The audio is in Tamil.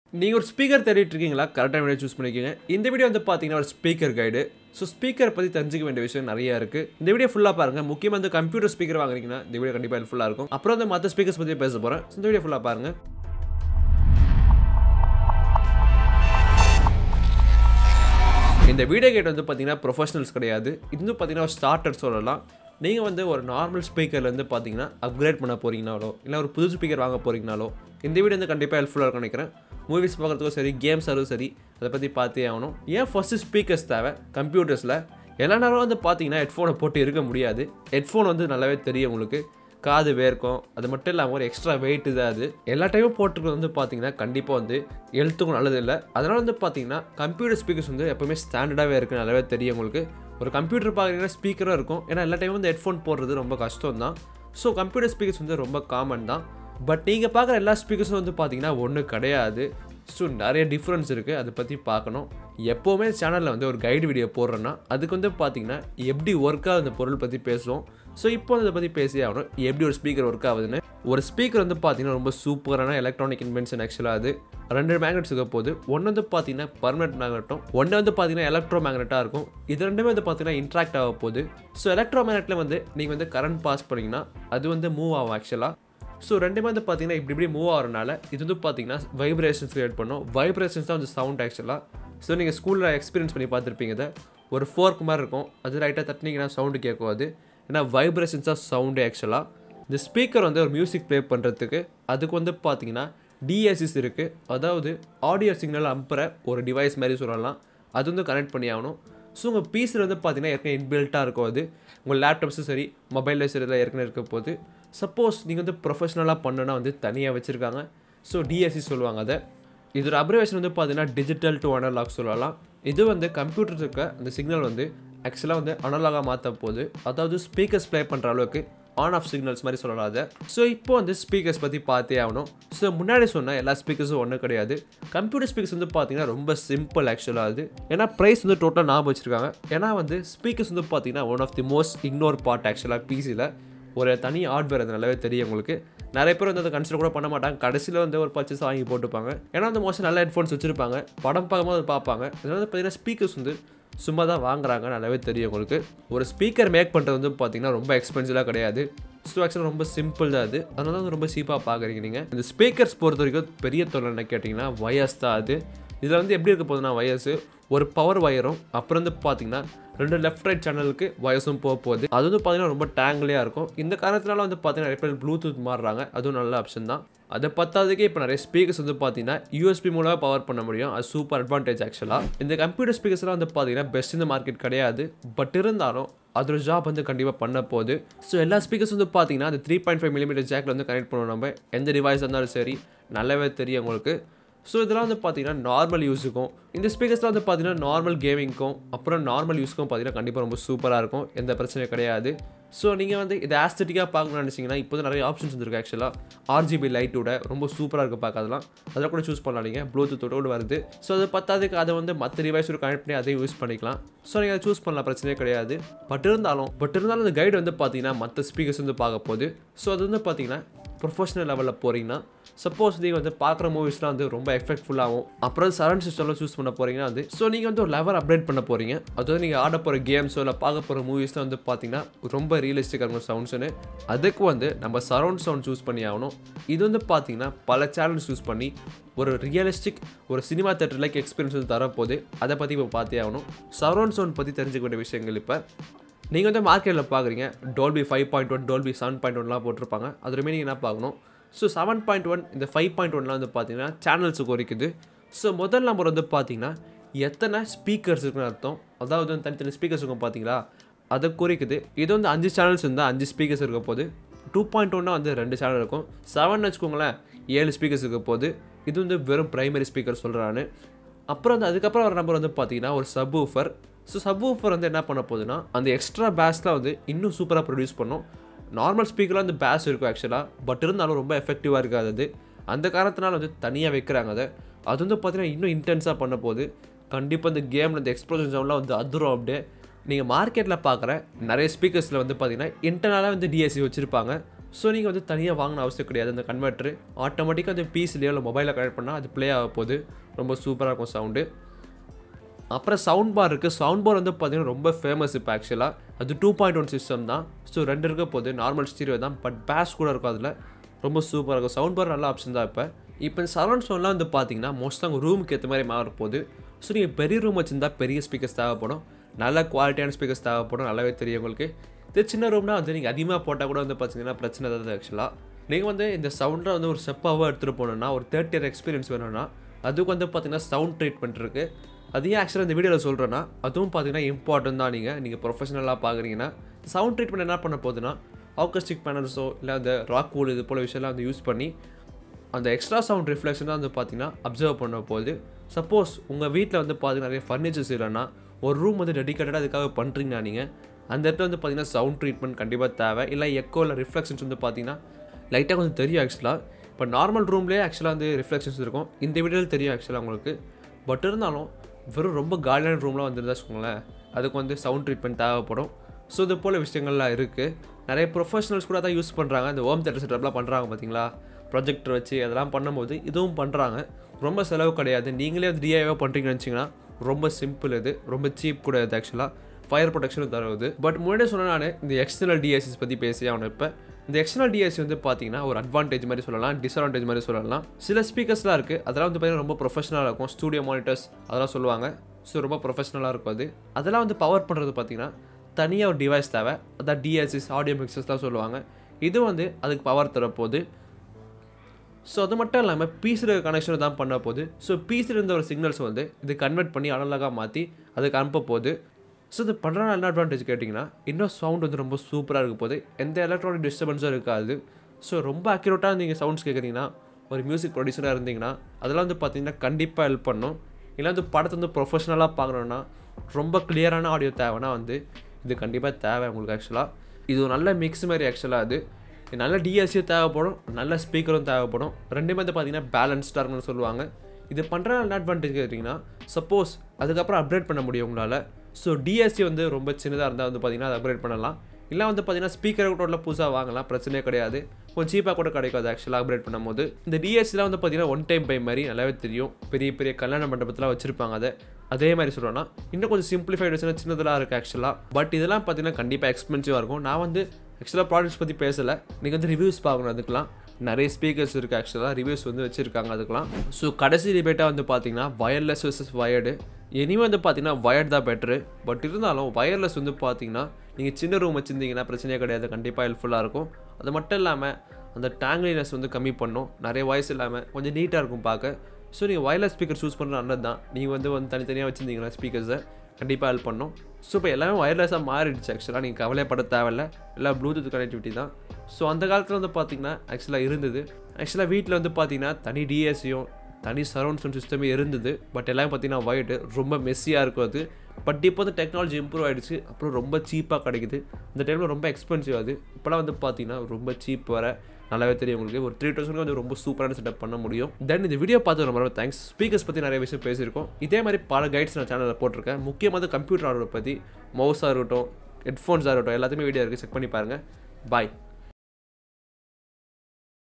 நீங்கள் ஒரு ஸ்பீக்கர் தேடிட்டு இருக்கீங்களா கரெக்டான வீடியோ சூஸ் பண்ணிக்கோங்க இந்த வீடியோ வந்து பார்த்தீங்கன்னா ஒரு ஸ்பீக்கர் கைடு ஸோ ஸ்பீக்கரை பற்றி தெரிஞ்சுக்க வேண்டிய விஷயம் நிறைய இருக்குது இந்த வீடியோ ஃபுல்லாக பாருங்கள் முக்கியமாக வந்து கம்ப்யூட்டர் ஸ்பீக்கர் வாங்குறீங்கன்னா இந்த வீடியோ கண்டிப்பாக ஹெல்ப்ஃபுல்லாக இருக்கும் அப்புறம் வந்து மற்ற ஸ்பீக்கர்ஸ் பற்றி பேச போகிறேன் இந்த வீடியோ ஃபுல்லாக பாருங்கள் இந்த வீடியோ கேட் வந்து பார்த்தீங்கன்னா ப்ரொஃபஷனல்ஸ் கிடையாது இது வந்து பார்த்தீங்கன்னா ஒரு ஸ்டார்டர் சொல்லலாம் நீங்கள் வந்து ஒரு நார்மல் ஸ்பீக்கர்லேருந்து பார்த்தீங்கன்னா அப்கிரேட் பண்ண போகிறீங்கனாலோ இல்லை ஒரு புது ஸ்பீக்கர் வாங்க போகிறீங்கனாலோ இந்த வீடியோ வந்து கண்டிப்பாக ஹெல்ப்ஃபுல்லாக இருக்கும்னு நினைக்கிறேன் மூவிஸ் பார்க்குறதுக்கும் சரி கேம்ஸ் ஆகும் சரி அதை பற்றி பார்த்தே ஆகணும் ஏன் ஃபஸ்ட்டு ஸ்பீக்கர்ஸ் தேவை கம்ப்யூட்டர்ஸில் எல்லா நேரம் வந்து பார்த்தீங்கன்னா ஹெட்ஃபோனை போட்டு இருக்க முடியாது ஹெட்ஃபோன் வந்து நல்லாவே தெரியும் உங்களுக்கு காது வேர்க்கும் அது மட்டும் இல்லாமல் ஒரு எக்ஸ்ட்ரா வெயிட் தான் அது எல்லா டைமும் போட்டுக்கிறது வந்து பார்த்தீங்கன்னா கண்டிப்பாக வந்து எழுத்துக்கும் நல்லது இல்லை அதனால் வந்து பார்த்தீங்கன்னா கம்ப்யூட்டர் ஸ்பீக்கர்ஸ் வந்து எப்போவுமே ஸ்டாண்டர்டாகவே இருக்குது நல்லாவே தெரியும் உங்களுக்கு ஒரு கம்ப்யூட்டர் பார்க்குறீங்கன்னா ஸ்பீக்கரும் இருக்கும் ஏன்னா எல்லா டைமும் வந்து ஹெட்ஃபோன் போடுறது ரொம்ப கஷ்டம் தான் ஸோ கம்ப்யூட்டர் ஸ்பீக்கர்ஸ் வந்து ரொம்ப காமன் தான் பட் நீங்கள் பார்க்குற எல்லா ஸ்பீக்கர்ஸும் வந்து பார்த்தீங்கன்னா ஒன்றும் கிடையாது ஸோ நிறைய டிஃப்ரென்ஸ் இருக்குது அதை பற்றி பார்க்கணும் எப்போவுமே சேனலில் வந்து ஒரு கைடு வீடியோ போடுறேன்னா அதுக்கு வந்து பார்த்தீங்கன்னா எப்படி ஒர்க் ஆகுது அந்த பொருள் பற்றி பேசுவோம் ஸோ இப்போ அதை பற்றி பேசி ஆகணும் எப்படி ஒரு ஸ்பீக்கர் ஒர்க் ஆகுதுன்னு ஒரு ஸ்பீக்கர் வந்து பார்த்தீங்கன்னா ரொம்ப சூப்பரான எலக்ட்ரானிக் இன்வென்ஷன் ஆக்சுவலாக அது ரெண்டு மேக்னெட்ஸ் இருக்க போது ஒன்று வந்து பார்த்தீங்கன்னா பர்மனெண்ட் மேக்னெட்டும் ஒன்று வந்து பார்த்தீங்கன்னா எலக்ட்ரோ மேக்னெட்டாக இருக்கும் இது ரெண்டுமே வந்து பார்த்தீங்கன்னா இன்ட்ராக்ட் ஆக போகுது ஸோ எலக்ட்ரோ மேக்னெட்டில் வந்து நீங்கள் வந்து கரண்ட் பாஸ் பண்ணிங்கன்னா அது வந்து மூவ் ஆகும் ஆக்சுவலாக ஸோ ரெண்டுமே வந்து பார்த்தீங்கன்னா இப்படி இப்படி மூவ் ஆகிறனால இது வந்து பார்த்தீங்கன்னா வைப்ரேஷன்ஸ் கிரியேட் பண்ணும் வைப்ரேஷன்ஸ் தான் வந்து சவுண்ட் ஆக்சுவலாக ஸோ நீங்கள் ஸ்கூலில் எக்ஸ்பீரியன்ஸ் பண்ணி பார்த்துருப்பீங்க இதை ஒரு ஃபோர்க் மாதிரி இருக்கும் அது ரைட்டாக தட்டினீங்கன்னா சவுண்டு கேட்கும் அது ஏன்னா வைப்ரேஷன்ஸ் ஆஃப் சவுண்டு ஆக்சுவலாக இந்த ஸ்பீக்கர் வந்து ஒரு மியூசிக் ப்ளே பண்ணுறதுக்கு அதுக்கு வந்து பார்த்தீங்கன்னா டிஎஸ்எஸ் இருக்குது அதாவது ஆடியோ சிக்னல் அம்புற ஒரு டிவைஸ் மாதிரி சொல்லலாம் அது வந்து கனெக்ட் பண்ணி ஆகணும் ஸோ உங்கள் பீஸில் வந்து பார்த்தீங்கன்னா ஏற்கனவே இன்பில்ட்டாக இருக்கும் அது உங்கள் லேப்டாப்ஸும் சரி மொபைலில் சரி எல்லாம் ஏற்கனவே இருக்க போது சப்போஸ் நீங்கள் வந்து ப்ரொஃபஷனலாக பண்ணுன்னா வந்து தனியாக வச்சுருக்காங்க ஸோ டிஎஸ்சி சொல்லுவாங்க அதை இதோட அப்ரவேஷன் வந்து பார்த்தீங்கன்னா டிஜிட்டல் டு அனலாக் சொல்லலாம் இது வந்து கம்ப்யூட்டர் இருக்க அந்த சிக்னல் வந்து ஆக்சுவலாக வந்து அனலாகாக மாற்ற போகுது அதாவது ஸ்பீக்கர்ஸ் ப்ளே பண்ணுற அளவுக்கு ஆன் ஆஃப் சிக்னல்ஸ் மாதிரி சொல்லலாம் அதை ஸோ இப்போ வந்து ஸ்பீக்கர்ஸ் பற்றி பார்த்தே ஆகணும் ஸோ முன்னாடி சொன்ன எல்லா ஸ்பீக்கர்ஸும் ஒன்றும் கிடையாது கம்ப்யூட்டர் ஸ்பீக்கர்ஸ் வந்து பார்த்தீங்கன்னா ரொம்ப சிம்பிள் ஆக்சுவலாக அது ஏன்னா ப்ரைஸ் வந்து டோட்டலாக ஞாபகம் வச்சுருக்காங்க ஏன்னா வந்து ஸ்பீக்கர்ஸ் வந்து பார்த்தீங்கன்னா one of the most ignore part ஆக்சுவலாக பிசியில் ஒரு தனி ஹார்ட்வேர் அது நல்லாவே தெரியும் உங்களுக்கு நிறைய பேர் வந்து அதை கன்சிடர் கூட பண்ண மாட்டாங்க கடைசியில் வந்து ஒரு பர்ச்சேஸ் வாங்கி போட்டுப்பாங்க ஏன்னா அந்த மோஸ்ட் நல்ல ஹெட்ஃபோன்ஸ் வச்சுருப்பாங்க படம் பார்க்கும்போது பார்ப்பாங்க அதனால வந்து பார்த்தீங்கன்னா ஸ்பீக்கர்ஸ் வந்து சும்மா தான் வாங்குறாங்க நல்லாவே தெரியும் உங்களுக்கு ஒரு ஸ்பீக்கர் மேக் பண்ணுறது வந்து பார்த்தீங்கன்னா ரொம்ப எக்ஸ்பென்சிவாக கிடையாது ஸோ ஆக்சுவலாக ரொம்ப சிம்பிள் தான் அது அதனால தான் ரொம்ப சீப்பாக பார்க்குறீங்க நீங்கள் இந்த ஸ்பீக்கர்ஸ் பொறுத்த வரைக்கும் பெரிய தொழில் என்ன கேட்டிங்கன்னா வயர்ஸ் தான் அது இதில் வந்து எப்படி இருக்க போகுதுன்னா வயர்ஸு ஒரு பவர் வயரும் அப்புறம் வந்து பார்த்தீங்கன்னா ரெண்டு லெஃப்ட் ரைட் சேனலுக்கு வயசும் போக போகுது அது வந்து பார்த்தீங்கன்னா ரொம்ப டேங்கிளியாக இருக்கும் இந்த காரணத்தினால வந்து பார்த்தீங்கன்னா நிறைய பேர் ப்ளூடூத் மாறுறாங்க அதுவும் நல்ல ஆப்ஷன் தான் அதை பத்தாவதுக்கே இப்போ நிறைய ஸ்பீக்கர்ஸ் வந்து பார்த்தீங்கன்னா யூஎஸ்பி மூலமாக பவர் பண்ண முடியும் அது சூப்பர் அட்வான்டேஜ் ஆக்சுவலாக இந்த கம்ப்யூட்டர் ஸ்பீக்கர்ஸ்லாம் வந்து பார்த்தீங்கன்னா பெஸ்ட் இந்த மார்க்கெட் கிடையாது பட் இருந்தாலும் அதோட ஜாப் வந்து கண்டிப்பாக பண்ண போகுது ஸோ எல்லா ஸ்பீக்கர்ஸ் வந்து பார்த்தீங்கன்னா அந்த த்ரீ பாயிண்ட் ஃபைவ் மில்லிமீட்டர் ஜாக்கில் வந்து கனெக்ட் பண்ணுவோம் நம்ம எந்த டிவைஸ் இருந்தாலும் சரி நல்லாவே தெரியும் உங்களுக்கு ஸோ இதெல்லாம் வந்து பார்த்தீங்கன்னா நார்மல் யூஸுக்கும் இந்த ஸ்பீக்கர்ஸ்லாம் வந்து பார்த்தீங்கன்னா நார்மல் கேமிங்க்கும் அப்புறம் நார்மல் யூஸ்க்கும் பார்த்தீங்கன்னா கண்டிப்பாக ரொம்ப சூப்பராக இருக்கும் எந்த பிரச்சனையும் கிடையாது ஸோ நீங்கள் வந்து இதை ஆஸ்தட்டிக்காக பார்க்கணும்னு நினச்சிங்கன்னா இப்போ வந்து நிறைய ஆப்ஷன்ஸ் வந்துருக்கு ஆக்சுவலாக ஆர்ஜிபி லைட்டோட ரொம்ப சூப்பராக இருக்குது பார்க்க அதெல்லாம் அதெல்லாம் கூட சூஸ் பண்ணலாம் நீங்கள் ப்ளூடூத்தோட கூட வருது ஸோ அது பத்தாதுக்கு அதை வந்து மற்ற டிவைஸோட கனெக்ட் பண்ணி அதையும் யூஸ் பண்ணிக்கலாம் ஸோ நீங்கள் அதை சூஸ் பண்ணலாம் பிரச்சனையே கிடையாது பட் இருந்தாலும் பட் இருந்தாலும் அந்த கைடு வந்து பார்த்தீங்கன்னா மற்ற ஸ்பீக்கர்ஸ் வந்து பார்க்க போகுது ஸோ அது வந்து பார்த்தீங்கன்னா ப்ரொஃபஷனல் லெவலில் போகிறீங்கன்னா சப்போஸ் நீங்கள் வந்து பார்க்குற மூவிஸ்லாம் வந்து ரொம்ப எஃபெக்ட்ஃபுல்லாகும் அப்புறம் சரௌண்ட் சிஸ்டம்லாம் சூஸ் பண்ண போகிறீங்கன்னா வந்து ஸோ நீங்கள் வந்து ஒரு லெவல் அப்டேட் பண்ண போகிறீங்க அதாவது நீங்கள் ஆட போகிற கேம்ஸோ இல்லை பார்க்க போகிற மூவிஸ்லாம் வந்து பார்த்தீங்கன்னா ரொம்ப ரியலிஸ்டிக்காக இருக்கும் சவுண்ட்ஸ்னு அதுக்கு வந்து நம்ம சரௌண்ட் சவுண்ட் சூஸ் பண்ணி ஆகணும் இது வந்து பார்த்தீங்கன்னா பல சேனல்ஸ் யூஸ் பண்ணி ஒரு ரியலிஸ்டிக் ஒரு சினிமா தேட்டர் லைக் எக்ஸ்பீரியன்ஸ் வந்து தரப்போது அதை பற்றி இப்போ பார்த்தே ஆகணும் சரௌண்ட் சவுண்ட் பற்றி தெரிஞ்சுக்க வேண்டிய விஷயங்கள் இப்போ நீங்கள் வந்து மார்க்கெட்டில் பார்க்குறீங்க Dolby five point one Dolby seven point ஒன்லாம் போட்டிருப்பாங்க அதுவுமே நீங்கள் என்ன பார்க்கணும் ஸோ செவன் பாயிண்ட் ஒன் இந்த ஃபைவ் பாயிண்ட் ஒன்லாம் வந்து பார்த்தீங்கன்னா சேனல்ஸு குறிக்குது ஸோ முதல் நம்பர் வந்து பார்த்தீங்கன்னா எத்தனை ஸ்பீக்கர்ஸ் இருக்குன்னு அர்த்தம் அதாவது வந்து தனித்தனி ஸ்பீக்கர்ஸ் இருக்கும் பார்த்தீங்களா அதை குறிக்குது இது வந்து அஞ்சு சேனல்ஸ் இருந்தால் அஞ்சு ஸ்பீக்கர்ஸ் இருக்க போது டூ பாயிண்ட் ஒன்னா வந்து ரெண்டு சேனல் இருக்கும் செவன் வச்சுக்கோங்களேன் ஏழு ஸ்பீக்கர்ஸ் இருக்க போது இது வந்து வெறும் ப்ரைமரி ஸ்பீக்கர் சொல்கிறான்னு அப்புறம் வந்து அதுக்கப்புறம் ஒரு நம்பர் வந்து பார்த்தீங்கன்னா ஒரு subwoofer so subwoofer வந்து என்ன பண்ண போகுதுன்னா அந்த எக்ஸ்ட்ரா பேஸ்லாம் வந்து இன்னும் சூப்பராக ப்ரொடியூஸ் பண்ணும் நார்மல் ஸ்பீக்கரில் வந்து பேஸ் இருக்கும் ஆக்சுவலாக பட் இருந்தாலும் ரொம்ப எஃபெக்டிவாக இருக்காது அது அந்த காரணத்தினால வந்து தனியாக வைக்கிறாங்க அதை அது வந்து பார்த்தீங்கன்னா இன்னும் இன்டென்ஸாக பண்ண போகுது கண்டிப்பாக இந்த கேமில் இந்த எக்ஸ்ப்ளோஷன் சவுண்ட்லாம் வந்து அதிரும் அப்படியே நீங்கள் மார்க்கெட்டில் பார்க்குற நிறைய ஸ்பீக்கர்ஸில் வந்து பார்த்தீங்கன்னா இன்டர்னலாக வந்து டிஎஸ்சி வச்சுருப்பாங்க ஸோ நீங்கள் வந்து தனியாக வாங்கின அவசியம் கிடையாது அந்த கன்வெர்ட்ரு ஆட்டோமேட்டிக்காக அந்த பிசிலேயோ இல்லை மொபைலில் கனெக்ட் பண்ணால் அது ப்ளே ஆக போகுது ரொம்ப சூப்பராக இருக்கும் சவுண்டு அப்புறம் சவுண்ட் பார் இருக்குது சவுண்ட் பார் வந்து பார்த்தீங்கன்னா ரொம்ப ஃபேமஸ் இப்போ ஆக்சுவலாக அது டூ பாயிண்ட் ஒன் சிஸ்டம் தான் ஸோ ரெண்டு இருக்க போகுது நார்மல் ஸ்டீரியோ தான் பட் பேஸ் கூட இருக்கும் அதில் ரொம்ப சூப்பராக இருக்கும் சவுண்ட் பார் நல்ல ஆப்ஷன் தான் இப்போ இப்போ இந்த சரௌண்ட் சவுண்ட்லாம் வந்து பார்த்தீங்கன்னா மோஸ்ட்டாக உங்கள் ரூமுக்கு ஏற்ற மாதிரி மாற போகுது ஸோ நீங்கள் பெரிய ரூம் வச்சுருந்தா பெரிய ஸ்பீக்கர்ஸ் தேவைப்படும் நல்ல குவாலிட்டியான ஸ்பீக்கர்ஸ் தேவைப்படும் நல்லாவே தெரியும் உங்களுக்கு இது சின்ன ரூம்னா வந்து நீங்கள் அதிகமாக போட்டால் கூட வந்து பார்த்தீங்கன்னா பிரச்சனை தான் ஆக்சுவலாக நீங்கள் வந்து இந்த சவுண்டை வந்து ஒரு ஸ்டெப்பாக எடுத்துகிட்டு போகணுன்னா ஒரு தேர்ட் இயர் எக்ஸ்பீரியன்ஸ் வேணும்னா அதுக்கு வந்து பார்த்தீங்கன்னா சவுண்ட் ட்ரீட்மெண்ட் இருக்குது அதையும் ஆக்சுவலாக இந்த வீடியோவில் சொல்கிறேன்னா அதுவும் பார்த்தீங்கன்னா இம்பார்ட்டன் தான் நீங்கள் நீங்கள் ப்ரொஃபஷனலாக பார்க்குறீங்கன்னா சவுண்ட் ட்ரீட்மெண்ட் என்ன பண்ண போகுதுன்னா ஆர்கஸ்டிக் பேனல்ஸோ இல்லை அந்த ராக் கூல் இது போல் விஷயம்லாம் வந்து யூஸ் பண்ணி அந்த எக்ஸ்ட்ரா சவுண்ட் ரிஃப்ளெக்ஷன் தான் வந்து பார்த்தீங்கன்னா அப்சர்வ் பண்ண போகுது சப்போஸ் உங்கள் வீட்டில் வந்து பார்த்தீங்கன்னா நிறைய ஃபர்னிச்சர்ஸ் இல்லைன்னா ஒரு ரூம் வந்து டெடிக்கேட்டடாக அதுக்காக பண்ணுறீங்கன்னா நீங்கள் அந்த இடத்துல வந்து பார்த்தீங்கன்னா சவுண்ட் ட்ரீட்மெண்ட் கண்டிப்பாக தேவை இல்லை எக்கோ இல்லை ரிஃப்ளெக்ஷன்ஸ் வந்து பார்த்தீங்கன்னா லைட்டாக கொஞ்சம் தெரியும் ஆக்சுவலாக இப்போ நார்மல் ரூம்லேயே ஆக்சுவலாக வந்து ரிஃப்ளெக்ஷன்ஸ் இருக்கும் இந்த வீடியோவில் தெரியும் ஆக்சுவலாக உங்களுக்கு பட் இருந்தாலும் வெறும் ரொம்ப காலியான ரூம்லாம் வந்துருந்தா வச்சுக்கோங்களேன் அதுக்கு வந்து சவுண்ட் ட்ரீட்மெண்ட் தேவைப்படும் ஸோ இது போல் விஷயங்கள்லாம் இருக்குது நிறைய ப்ரொஃபஷனல்ஸ் கூட தான் யூஸ் பண்ணுறாங்க இந்த ஹோம் தேட்டர் செட்டப்லாம் பண்ணுறாங்க பார்த்தீங்களா ப்ரொஜெக்டர் வச்சு அதெல்லாம் பண்ணும்போது இதுவும் பண்ணுறாங்க ரொம்ப செலவு கிடையாது நீங்களே வந்து டிஐவாக பண்ணுறீங்கன்னு வச்சிங்கன்னா ரொம்ப சிம்பிள் இது ரொம்ப சீப் கூட இது ஆக்சுவலாக ஃபயர் ப்ரொடெக்ஷனும் தருவது பட் முன்னாடியே சொன்ன நான் இந்த எக்ஸ்டர்னல் டிஎஸ்சிஸ் பற்றி பேசி அவனை இப்போ இந்த எக்ஸ்டர்னல் டிஎஸ்சி வந்து பார்த்தீங்கன்னா ஒரு அட்வான்டேஜ் மாதிரி சொல்லலாம் டிஸ்அட்வான்டேஜ் மாதிரி சொல்லலாம் சில ஸ்பீக்கர்ஸ்லாம் இருக்குது அதெல்லாம் வந்து பார்த்தீங்கன்னா ரொம்ப ப்ரொஃபஷனலாக இருக்கும் ஸ்டூடியோ மானிட்டர்ஸ் அதெல்லாம் சொல்லுவாங்க ஸோ ரொம்ப ப்ரொஃபஷனலாக இருக்கும் அது அதெல்லாம் வந்து பவர் பண்ணுறது பார்த்தீங்கன்னா தனியாக ஒரு டிவைஸ் தேவை அதான் டிஎஸ்சிஸ் ஆடியோ மிக்சர்ஸ்லாம் சொல்லுவாங்க இது வந்து அதுக்கு பவர் தரப்போகுது ஸோ அது மட்டும் இல்லாமல் பீஸில் கனெக்ஷன் தான் பண்ண போகுது ஸோ பீஸில் இருந்த ஒரு சிக்னல்ஸ் வந்து இது கன்வெர்ட் பண்ணி அனலாக மாற்றி அதுக்கு அனுப்ப போகுது ஸோ இது பண்ணுற என்ன அட்வான்டேஜ் கேட்டிங்கன்னா இன்னும் சவுண்ட் வந்து ரொம்ப சூப்பராக இருக்க போது எந்த எலக்ட்ரானிக் டிஸ்டர்பன்ஸும் இருக்காது ஸோ ரொம்ப அக்யூரேட்டாக நீங்கள் சவுண்ட்ஸ் கேட்குறீங்கன்னா ஒரு மியூசிக் ப்ரொடியூசராக இருந்தீங்கன்னா அதெல்லாம் வந்து பார்த்தீங்கன்னா கண்டிப்பாக ஹெல்ப் பண்ணும் இல்லை வந்து படத்தை வந்து ப்ரொஃபஷனலாக பார்க்கணுன்னா ரொம்ப கிளியரான ஆடியோ தேவைன்னா வந்து இது கண்டிப்பாக தேவை உங்களுக்கு ஆக்சுவலாக இது ஒரு நல்ல மிக்ஸ் மாதிரி ஆக்சுவலாக அது நல்ல டிஎஸ்சியும் தேவைப்படும் நல்ல ஸ்பீக்கரும் தேவைப்படும் ரெண்டுமே வந்து பார்த்தீங்கன்னா பேலன்ஸ்டாக இருக்குன்னு சொல்லுவாங்க இது பண்ணுற என்ன அட்வான்டேஜ் கேட்டிங்கன்னா சப்போஸ் அதுக்கப்புறம் அப்கிரேட் பண்ண முடியும் உங்களால் ஸோ டிஎஸ்சி வந்து ரொம்ப சின்னதாக இருந்தால் வந்து பார்த்தீங்கன்னா அதை அப்கிரேட் பண்ணலாம் இல்லை வந்து பார்த்தீங்கன்னா ஸ்பீக்கர் கூட புதுசாக வாங்கலாம் பிரச்சனையே கிடையாது கொஞ்சம் சீப்பாக கூட கிடைக்காது ஆக்சுவலாக அப்கிரேட் பண்ணும்போது இந்த டிஎஸ்சிலாம் வந்து பார்த்தீங்கன்னா ஒன் டைம் பை மாதிரி நல்லாவே தெரியும் பெரிய பெரிய கல்யாண மண்டபத்தில் வச்சுருப்பாங்க அதை அதே மாதிரி சொல்கிறோன்னா இன்னும் கொஞ்சம் சிம்பிளிஃபைடு வச்சுன்னா சின்னதெல்லாம் இருக்குது ஆக்சுவலாக பட் இதெல்லாம் பார்த்தீங்கன்னா கண்டிப்பாக எக்ஸ்பென்சிவாக இருக்கும் நான் வந்து ஆக்சுவலாக ப்ராடக்ட்ஸ் பற்றி பேசலை நீங்கள் வந்து ரிவ்யூஸ் பார்க்கணும் அதுக்கெலாம் நிறைய ஸ்பீக்கர்ஸ் இருக்குது ஆக்சுவலாக ரிவ்யூஸ் வந்து வச்சுருக்காங்க அதுக்கெலாம் ஸோ கடைசி டிபேட்டாக வந்து பார்த்தீங்கன்னா வயர்லெஸ் வர்சஸ் வயர்டு இனிமேல் வந்து பார்த்தீங்கன்னா வயர்ட் தான் பெட்ரு பட் இருந்தாலும் வயர்லெஸ் வந்து பார்த்தீங்கன்னா நீங்கள் சின்ன ரூம் வச்சுருந்தீங்கன்னா பிரச்சனையே கிடையாது கண்டிப்பாக ஹெல்ப்ஃபுல்லாக இருக்கும் அது மட்டும் இல்லாமல் அந்த டேங்லினஸ் வந்து கம்மி பண்ணும் நிறைய வாய்ஸ் இல்லாமல் கொஞ்சம் நீட்டாக இருக்கும் பார்க்க ஸோ நீங்கள் வயர்லெஸ் ஸ்பீக்கர் சூஸ் பண்ணுறது நல்லது தான் நீங்கள் வந்து வந்து தனித்தனியாக வச்சுருந்தீங்கன்னா ஸ்பீக்கர்ஸை கண்டிப்பாக ஹெல்ப் பண்ணும் ஸோ இப்போ எல்லாமே வயர்லெஸ்ஸாக மாறிடுச்சு ஆக்சுவலாக நீங்கள் கவலைப்பட தேவையில்ல எல்லாம் ப்ளூடூத் கனெக்டிவிட்டி தான் ஸோ அந்த காலத்தில் வந்து பார்த்தீங்கன்னா ஆக்சுவலாக இருந்தது ஆக்சுவலாக வீட்டில் வந்து பார்த்தீங்கன்னா தனி டிஎஸ்சியும் தனி சரௌண்ட் சவுண்ட் சிஸ்டமே இருந்தது பட் எல்லாமே பார்த்தீங்கன்னா ஒயிட்டு ரொம்ப மெஸ்ஸியாக இருக்கும் அது பட் இப்போ வந்து டெக்னாலஜி இம்ப்ரூவ் ஆகிடுச்சு அப்புறம் ரொம்ப சீப்பாக கிடைக்குது இந்த டைமில் ரொம்ப எக்ஸ்பென்சிவ் அது இப்போலாம் வந்து பார்த்தீங்கன்னா ரொம்ப சீப் வர நல்லாவே தெரியும் உங்களுக்கு ஒரு த்ரீ தௌசண்ட்க்கு வந்து ரொம்ப சூப்பரான செட்டப் பண்ண முடியும் தென் இந்த வீடியோ பார்த்து ரொம்ப ரொம்ப தேங்க்ஸ் ஸ்பீக்கர்ஸ் பற்றி நிறைய விஷயம் பேசியிருக்கோம் இதே மாதிரி பல கைட்ஸ் நான் சேனலில் போட்டிருக்கேன் முக்கியமாக கம்ப்யூட்டர் ஆர்டர் பற்றி மவுஸாக இருக்கட்டும் ஹெட்ஃபோன்ஸாக இருக்கட்டும் எல்லாத்தையுமே வீடியோ இருக்குது செக் பண்ணி பாருங்கள் பாய்